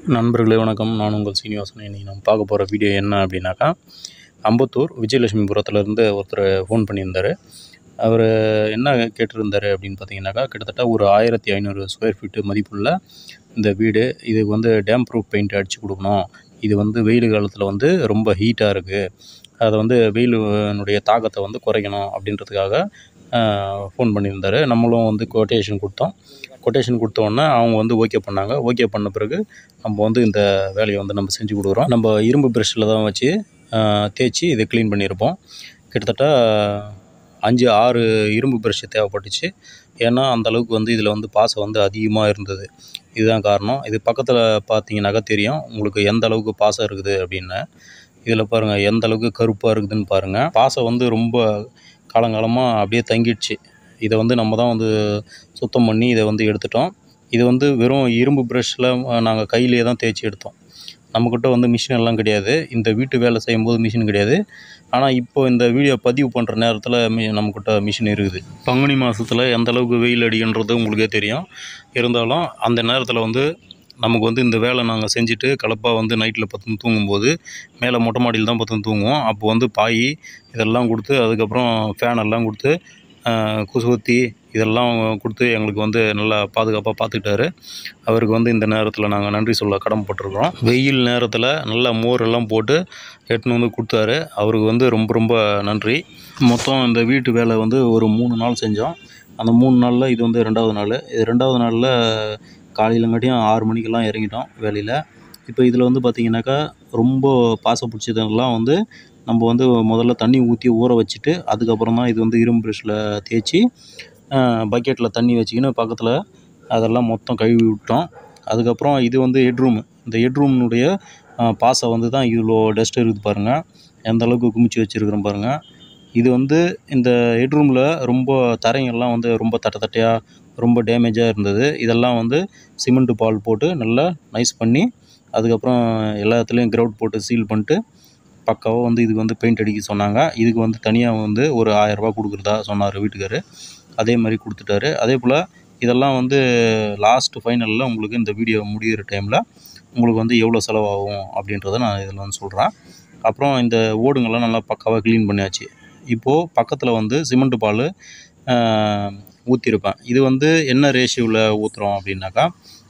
நண்பர்களே வணக்கம் நான் உங்கள் சீனிவாசன் இன்றைக்கி நம்ம பார்க்க போகிற வீடியோ என்ன அப்படின்னாக்கா அம்பத்தூர் விஜயலட்சுமிபுரத்துலேருந்து ஒருத்தர் ஃபோன் பண்ணியிருந்தார் அவர் என்ன கேட்டிருந்தாரு அப்படின்னு பார்த்தீங்கன்னாக்கா கிட்டத்தட்ட ஒரு ஆயிரத்தி ஐநூறு ஸ்கொயர் ஃபீட்டு மதிப்புள்ள இந்த வீடு இதுக்கு வந்து டேம் ப்ரூஃப் பெயிண்ட் அடித்து கொடுக்கணும் இது வந்து வெயில் காலத்தில் வந்து ரொம்ப ஹீட்டாக இருக்குது அதை வந்து வெயிலுடைய தாக்கத்தை வந்து குறைக்கணும் அப்படின்றதுக்காக ஃபோன் பண்ணியிருந்தாரு நம்மளும் வந்து கொட்டேஷன் கொடுத்தோம் கொட்டேஷன் கொடுத்த உடனே அவங்க வந்து ஓகே பண்ணாங்க ஓகே பண்ண பிறகு நம்ம வந்து இந்த வேலையை வந்து நம்ம செஞ்சு கொடுக்குறோம் நம்ம இரும்பு ப்ரெஷ்ஷில் தான் வச்சு ஆஹ், தேய்ச்சி இதை க்ளீன் பண்ணியிருப்போம் கிட்டத்தட்ட அஞ்சு ஆறு இரும்பு ப்ரெஷ் தேவைப்பட்டுச்சு ஏன்னா அந்த அளவுக்கு வந்து இதில் வந்து பாசம் வந்து அதிகமாக இருந்தது இதுதான் காரணம் இது பக்கத்தில் பார்த்தீங்கன்னாக்கா தெரியும் உங்களுக்கு எந்த அளவுக்கு பாசம் இருக்குது அப்படின்னு இதில் பாருங்கள் எந்த அளவுக்கு கருப்பாக இருக்குதுன்னு பாருங்கள் பாசம் வந்து ரொம்ப காலங்காலமாக அப்படியே தங்கிடுச்சு இதை வந்து நம்ம தான் வந்து சுத்தம் பண்ணி இதை வந்து எடுத்துட்டோம் இது வந்து வெறும் இரும்பு ப்ரஷ்ஷில் நாங்கள் கையிலேயே தான் தேய்ச்சி எடுத்தோம் நம்மக்கிட்ட வந்து மிஷின் எல்லாம் கிடையாது இந்த வீட்டு வேலை செய்யும்போது மிஷின் கிடையாது ஆனால் இப்போ இந்த வீடியோ பதிவு பண்ணுற நேரத்தில் மி நம்மக்கிட்ட மிஷின் இருக்குது பங்குனி மாதத்தில் எந்த அளவுக்கு வெயில் அடிக்குன்றது உங்களுக்கே தெரியும் இருந்தாலும் அந்த நேரத்தில் வந்து நமக்கு வந்து இந்த வேலை நாங்கள் செஞ்சுட்டு கலப்பாக வந்து நைட்டில் பத்து தூங்கும்போது மேலே மொட்டை மாடியில் தான் பத்து தூங்குவோம் அப்போ வந்து பாய் இதெல்லாம் கொடுத்து அதுக்கப்புறம் ஃபேன் எல்லாம் கொடுத்து ஆஹ், கொசுவத்தி இதெல்லாம் கொடுத்து எங்களுக்கு வந்து நல்லா பாதுகாப்பாக பார்த்துக்கிட்டாரு அவருக்கு வந்து இந்த நேரத்தில் நாங்கள் நன்றி சொல்ல கடமைப்பட்டிருக்கிறோம் வெயில் நேரத்தில் நல்லா மோர் எல்லாம் போட்டு எடுத்துன்னு வந்து கொடுத்தாரு அவருக்கு வந்து ரொம்ப ரொம்ப நன்றி மொத்தம் இந்த வீட்டு வேலை வந்து ஒரு மூணு நாள் செஞ்சோம் அந்த மூணு நாளில் இது வந்து ரெண்டாவது நாள் இது ரெண்டாவது நாளில் காலையிலங்காட்டியும் ஆறு மணிக்கெல்லாம் இறங்கிட்டோம் வேலையில் இப்போ இதில் வந்து பார்த்திங்கனாக்கா ரொம்ப பாசம் பிடிச்சதெல்லாம் வந்து நம்ம வந்து முதல்ல தண்ணி ஊற்றி ஊற வச்சுட்டு அதுக்கப்புறம் தான் இது வந்து இரும்பு ப்ரெஷ்ஷில் தேய்ச்சி பக்கெட்டில் தண்ணி வச்சுக்கின்னு பக்கத்தில் அதெல்லாம் மொத்தம் கழுவி விட்டோம் அதுக்கப்புறம் இது வந்து ஹெட்ரூமு இந்த ஹெட்ரூம்னுடைய பாசை வந்து தான் இவ்வளோ டஸ்ட் இருக்குது பாருங்கள் எந்த அளவுக்கு குமிச்சு வச்சுருக்குறோம் பாருங்கள் இது வந்து இந்த ஹெட்ரூமில் ரொம்ப தரைங்கெல்லாம் வந்து ரொம்ப தட்டை தட்டையாக ரொம்ப டேமேஜாக இருந்தது இதெல்லாம் வந்து சிமெண்ட்டு பால் போட்டு நல்லா நைஸ் பண்ணி அதுக்கப்புறம் எல்லா இடத்துலையும் கிரவுட் போட்டு சீல் பண்ணிட்டு பக்காவாக வந்து இதுக்கு வந்து பெயிண்ட் அடிக்க சொன்னாங்க இதுக்கு வந்து தனியாக வந்து ஒரு ஆயரரூபா கொடுக்குறதா சொன்னார் வீட்டுக்காரு அதே மாதிரி கொடுத்துட்டாரு அதே போல் இதெல்லாம் வந்து லாஸ்ட் ஃபைனலில் உங்களுக்கு இந்த வீடியோ முடிகிற டைமில் உங்களுக்கு வந்து எவ்வளோ செலவாகும் அப்படின்றத நான் இதில் வந்து சொல்கிறேன் அப்புறம் இந்த ஓடுங்கள்லாம் நல்லா பக்காவாக க்ளீன் பண்ணியாச்சு இப்போது பக்கத்தில் வந்து சிமெண்ட் பால் ஊற்றிருப்பேன் இது வந்து என்ன ரேஷியோவில் ஊற்றுறோம் அப்படின்னாக்கா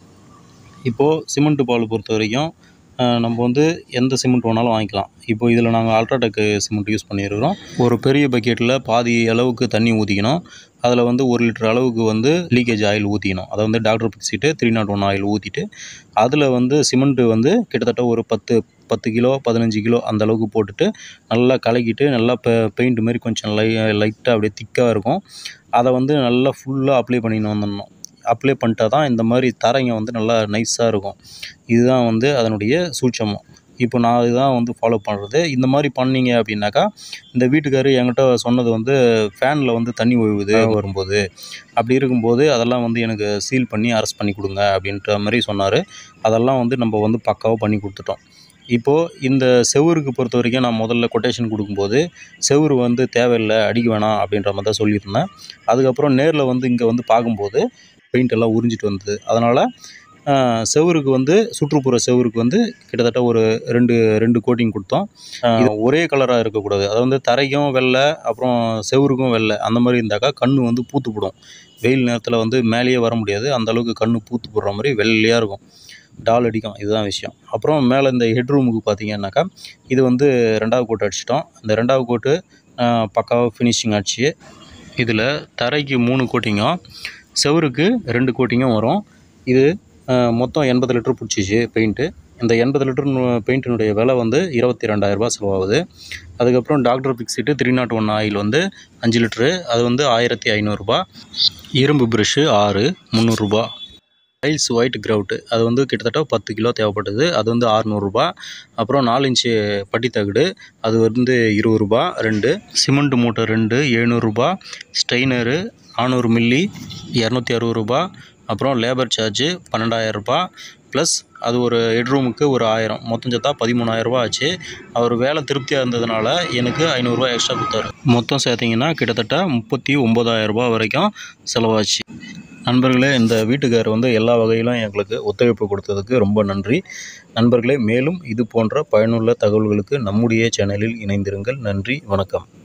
இப்போது சிமெண்ட் பால் பொறுத்த வரைக்கும் ஆஹ், நம்ம வந்து எந்த சிமெண்ட் வேணாலும் வாங்கிக்கலாம் இப்போ இதில் நாங்கள் அல்ட்ராடெக் சிமெண்ட் யூஸ் பண்ணியிருக்கிறோம் ஒரு பெரிய பக்கெட்டில் பாதி அளவுக்கு தண்ணி ஊற்றிக்கணும் அதில் வந்து ஒரு லிட்டர் அளவுக்கு வந்து லீக்கேஜ் ஆயில் ஊற்றிக்கணும் அதை வந்து doctor Fixit three naught one oil ஊற்றிட்டு அதில் வந்து சிமெண்ட்டு வந்து கிட்டத்தட்ட ஒரு பத்து பத்து கிலோ பதினஞ்சு கிலோ அந்த அளவுக்கு போட்டுட்டு நல்லா கலக்கிட்டு நல்லா பெ பெயிண்ட் மாதிரி கொஞ்சம் லை லைட்டாக அப்படியே திக்காக இருக்கும் அதை வந்து நல்லா ஃபுல்லாக அப்ளை பண்ணின்னு வந்துடணும் அப்ளை பண்ணிட்டா தான் இந்த மாதிரி தரைங்க வந்து நல்லா நைஸாக இருக்கும் இதுதான் வந்து அதனுடைய சூட்சமம் இப்போ நான் இதுதான் வந்து ஃபாலோ பண்ணுறது இந்த மாதிரி பண்ணீங்க அப்படின்னாக்கா இந்த வீட்டுக்காரு என்கிட்ட சொன்னது வந்து ஃபேனில் வந்து தண்ணி ஒழுகுது வரும்போது அப்படி இருக்கும்போது அதெல்லாம் வந்து எனக்கு சீல் பண்ணி அரெஸ்ட் பண்ணி கொடுங்க அப்படின்ற மாதிரி சொன்னார் அதெல்லாம் வந்து நம்ம வந்து பக்காவாக பண்ணி கொடுத்துட்டோம் இப்போது இந்த செவுருக்கு பொறுத்த வரைக்கும் நான் முதல்ல கொட்டேஷன் கொடுக்கும்போது செவுரு வந்து தேவையில்லை அடிக்க வேணாம் அப்படின்ற மாதிரி தான் சொல்லியிருந்தேன் அதுக்கப்புறம் நேரில் வந்து இங்கே வந்து பார்க்கும்போது பெயிண்ட் எல்லாம் உறிஞ்சிட்டு வந்தது அதனால் செவுருக்கு வந்து சுற்றுப்புற செவுருக்கு வந்து கிட்டத்தட்ட ஒரு ரெண்டு ரெண்டு கோட்டிங் கொடுத்தோம் இது ஒரே கலராக இருக்கக்கூடாது அது வந்து தரைக்கும் வெள்ளை அப்புறம் செவுருக்கும் வெள்ளை அந்த மாதிரி இருந்தாக்கா கண் வந்து பூத்து போடும் வெயில் நேரத்தில் வந்து மேலேயே வர முடியாது அந்த அளவுக்கு கண் பூத்து போடுற மாதிரி வெள்ளையாக இருக்கும் டால் அடிக்கும் இதுதான் விஷயம் அப்புறம் மேலே இந்த ஹெட் ரூமுக்கு பார்த்தீங்கன்னாக்கா இது வந்து ரெண்டாவது கோட்டு அடிச்சிட்டோம் இந்த ரெண்டாவது கோட்டு பக்காவாக ஃபினிஷிங் ஆச்சு இதில் தரைக்கு மூணு கோட்டிங்கும் செவுருக்கு ரெண்டு கோட்டிங்கும் வரும் இது அஹ், மொத்தம் எண்பது லிட்டர் பிடிச்சிச்சு பெயிண்ட்டு இந்த எண்பது லிட்டர் பெயிண்டினுடைய விலை வந்து இருபத்தி ரெண்டாயிரரூபா செலவாகுது அதுக்கப்புறம் doctor Fixit three naught one oil வந்து அஞ்சு லிட்ரு அது வந்து ஆயிரத்தி ஐநூறுரூபா இரும்பு ப்ரெஷ்ஷு ஆறு முந்நூறுரூபா டைல்ஸ் ஒயிட் கிரவுட்டு அது வந்து கிட்டத்தட்ட பத்து கிலோ தேவைப்பட்டது அது வந்து அறநூறுபா அப்புறம் நாலு இன்ச்சு பட்டி தகடு அது வந்து இருபது ரூபா ரெண்டு சிமெண்ட் மூட்டை ரெண்டு எழுநூறுபா ஸ்டெய்னரு நானூறு மில்லி இரநூத்தி அறுபது ரூபா அப்புறம் லேபர் சார்ஜு பன்னெண்டாயிரம் ரூபாய் ப்ளஸ் அது ஒரு ஹெட்ரூமுக்கு ஒரு ஆயிரம் மொத்தம் சேர்த்தா பதிமூணாயிரரூபா ஆச்சு அவர் வேலை திருப்தியாக இருந்ததுனால எனக்கு ஐநூறுரூவா எக்ஸ்ட்ரா கொடுத்தாரு மொத்தம் சேர்த்திங்கன்னா கிட்டத்தட்ட முப்பத்தி ஒம்பதாயிரரூபா வரைக்கும் செலவாச்சு நண்பர்களே இந்த வீட்டுக்கார் வந்து எல்லா வகையிலும் எங்களுக்கு ஒத்துழைப்பு கொடுத்ததுக்கு ரொம்ப நன்றி நண்பர்களே மேலும் இது போன்ற பயனுள்ள தகவல்களுக்கு நம்முடைய சேனலில் இணைந்திருங்கள் நன்றி வணக்கம்